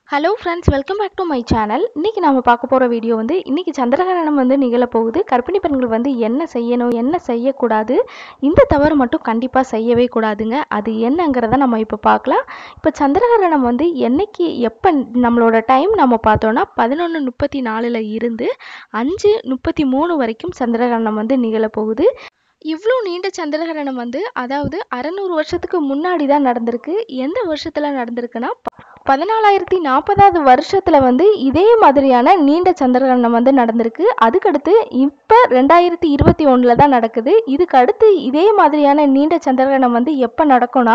hello friends welcome back to my channel இன்றைக்கி நம்ம பார்க்க போகிற வீடியோ வந்து இன்றைக்கி சந்திரகிரகணம் வந்து நிகழப்போகுது கர்ப்பிணி பெண்கள் வந்து என்ன செய்யணும் என்ன செய்யக்கூடாது இந்த தவறு மட்டும் கண்டிப்பாக செய்யவே கூடாதுங்க அது என்னங்கிறத நம்ம இப்போ பார்க்கலாம் இப்போ சந்திரகிரகணம் வந்து என்னைக்கு எப்போ நம்மளோட டைம் நம்ம பார்த்தோன்னா பதினொன்று முப்பத்தி நாலில் இருந்து அஞ்சு முப்பத்தி மூணு வரைக்கும் சந்திரகிரகணம் வந்து நிகழப்போகுது இவ்வளோ நீண்ட சந்திரகிரகணம் வந்து அதாவது அறநூறு வருஷத்துக்கு முன்னாடி தான் நடந்திருக்கு எந்த வருஷத்தில் நடந்திருக்குன்னா பதினாலாயிரத்தி நாற்பதாவது வருஷத்தில் வந்து இதே மாதிரியான நீண்ட சந்திரகிரகணம் வந்து நடந்திருக்கு அதுக்கடுத்து இப்போ ரெண்டாயிரத்தி இருபத்தி ஒன்றில் தான் நடக்குது இதுக்கு அடுத்து இதே மாதிரியான நீண்ட சந்திரகிரகணம் வந்து எப்போ நடக்கும்னா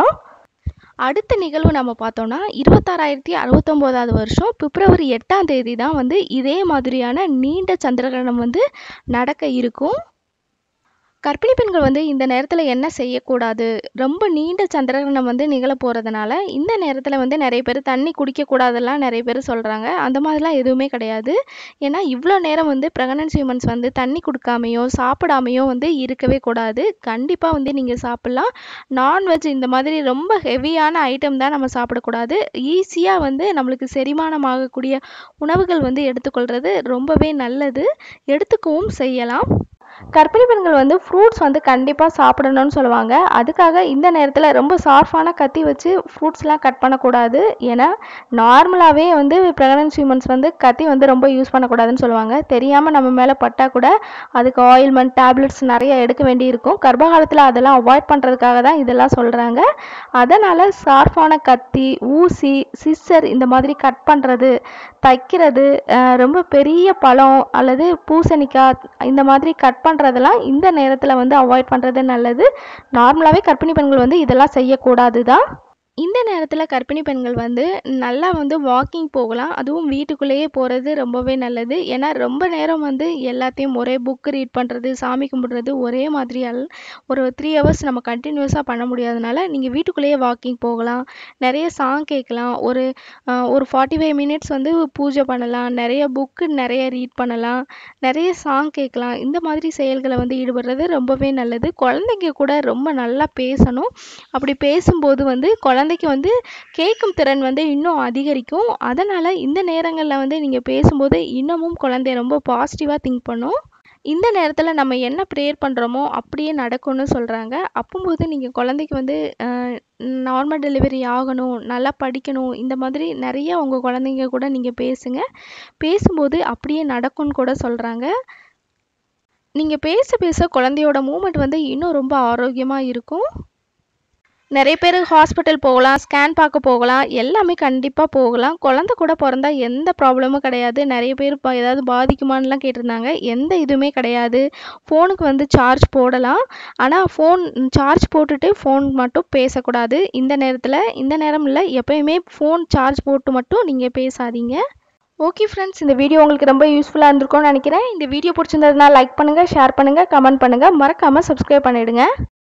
அடுத்த நிகழ்வு நம்ம பார்த்தோம்னா இருபத்தாறாயிரத்தி அறுபத்தொம்போதாவது வருஷம் பிப்ரவரி எட்டாம் தேதி தான் வந்து இதே மாதிரியான நீண்ட சந்திரகிரகணம் வந்து நடக்க இருக்கும் கர்ப்பிணி பெண்கள் வந்து இந்த நேரத்தில் என்ன செய்யக்கூடாது ரொம்ப நீண்ட சந்திரகிரகணம் வந்து நிகழ போகிறதுனால இந்த நேரத்தில் வந்து நிறைய பேர் தண்ணி குடிக்கக்கூடாதெல்லாம் நிறைய பேர் சொல்கிறாங்க அந்த மாதிரிலாம் எதுவுமே கிடையாது ஏன்னா இவ்வளோ நேரம் வந்து ப்ரெக்னன்சி உமன்ஸ் வந்து தண்ணி கொடுக்காமையோ சாப்பிடாமையோ வந்து இருக்கவே கூடாது கண்டிப்பாக வந்து நீங்கள் சாப்பிட்லாம் நான்வெஜ் இந்த மாதிரி ரொம்ப ஹெவியான ஐட்டம் தான் நம்ம சாப்பிடக்கூடாது ஈஸியாக வந்து நம்மளுக்கு செரிமானம் ஆகக்கூடிய உணவுகள் வந்து எடுத்துக்கொள்கிறது ரொம்பவே நல்லது எடுத்துக்கவும் செய்யலாம் கர்ப்பிணி பெண்கள் வந்து ஃப்ரூட்ஸ் வந்து கண்டிப்பாக சாப்பிடணும்னு சொல்லுவாங்க அதுக்காக இந்த நேரத்தில் ரொம்ப சாஃப்டான கத்தி வச்சு ஃப்ரூட்ஸ்லாம் கட் பண்ணக்கூடாது ஏன்னா நார்மலாகவே வந்து ப்ரெக்னன்சி உமன்ஸ் வந்து கத்தி வந்து ரொம்ப யூஸ் பண்ணக்கூடாதுன்னு சொல்லுவாங்க தெரியாமல் நம்ம மேலே பட்டால் கூட அதுக்கு ஆயில்மெண்ட் டேப்லெட்ஸ் நிறைய எடுக்க வேண்டி இருக்கும் கர்ப்ப காலத்தில் அதெல்லாம் அவாய்ட் பண்ணுறதுக்காக தான் இதெல்லாம் சொல்கிறாங்க அதனால் ஷார்ப்பான கத்தி ஊசி சிஸ்ஸர் இந்த மாதிரி கட் பண்ணுறது தைக்கிறது ரொம்ப பெரிய பழம் அல்லது பூசணிக்காய் இந்த மாதிரி கட் பண்ணுறதெல்லாம் இந்த நேரத்தில் வந்து அவாய்ட் பண்ணுறது நல்லது நார்மலாகவே கர்ப்பிணி பெண்கள் வந்து இதெல்லாம் செய்யக்கூடாது தான் இந்த நேரத்தில் கர்ப்பிணி பெண்கள் வந்து நல்லா வந்து வாக்கிங் போகலாம் அதுவும் வீட்டுக்குள்ளேயே போகிறது ரொம்பவே நல்லது ஏன்னா ரொம்ப நேரம் வந்து எல்லாத்தையும் ஒரே புக்கு ரீட் பண்ணுறது சாமி கும்பிடுறது ஒரே மாதிரி அல் ஒரு த்ரீ ஹவர்ஸ் நம்ம கண்டினியூஸாக பண்ண முடியாதனால நீங்கள் வீட்டுக்குள்ளேயே வாக்கிங் போகலாம் நிறைய சாங் கேட்கலாம் ஒரு ஒரு ஃபார்ட்டி ஃபைவ் மினிட்ஸ் வந்து பூஜை பண்ணலாம் நிறைய புக்கு நிறைய ரீட் பண்ணலாம் நிறைய சாங் கேட்கலாம் இந்த மாதிரி செயல்களை வந்து ஈடுபடுறது ரொம்பவே நல்லது குழந்தைங்க கூட ரொம்ப நல்லா பேசணும் அப்படி பேசும்போது வந்து குழந்தை குழந்தைக்கு வந்து கேட்கும் திறன் வந்து இன்னும் அதிகரிக்கும் அதனால் இந்த நேரங்களில் வந்து நீங்கள் பேசும்போது இன்னமும் குழந்தைய ரொம்ப பாசிட்டிவாக திங்க் பண்ணும் இந்த நேரத்தில் நம்ம என்ன ப்ரேயர் பண்ணுறோமோ அப்படியே நடக்கும்னு சொல்கிறாங்க அப்போம்போது நீங்கள் குழந்தைக்கு வந்து நார்மல் டெலிவரி ஆகணும் நல்லா படிக்கணும் இந்த மாதிரி நிறைய உங்கள் குழந்தைங்க கூட நீங்கள் பேசுங்க பேசும்போது அப்படியே நடக்கும்னு கூட சொல்கிறாங்க நீங்கள் பேச பேச குழந்தையோட மூமெண்ட் வந்து இன்னும் ரொம்ப ஆரோக்கியமாக இருக்கும் நிறைய பேர் ஹாஸ்பிட்டல் போகலாம் ஸ்கேன் பார்க்க போகலாம் எல்லாமே கண்டிப்பாக போகலாம் குழந்த கூட பிறந்தா எந்த ப்ராப்ளமும் கிடையாது நிறைய பேர் இப்போ ஏதாவது பாதிக்குமான்லாம் கேட்டிருந்தாங்க எந்த இதுவுமே கிடையாது ஃபோனுக்கு வந்து சார்ஜ் போடலாம் ஆனால் ஃபோன் சார்ஜ் போட்டுட்டு ஃபோன் மட்டும் பேசக்கூடாது இந்த நேரத்தில் இந்த நேரம் இல்லை எப்போயுமே ஃபோன் சார்ஜ் போட்டு மட்டும் நீங்கள் பேசாதீங்க ஓகே ஃப்ரெண்ட்ஸ் இந்த வீடியோ உங்களுக்கு ரொம்ப யூஸ்ஃபுல்லாக இருந்திருக்கும்னு நினைக்கிறேன் இந்த வீடியோ பிடிச்சிருந்ததுனா லைக் பண்ணுங்கள் ஷேர் பண்ணுங்கள் கமெண்ட் பண்ணுங்கள் மறக்காமல் சப்ஸ்கிரைப் பண்ணிவிடுங்க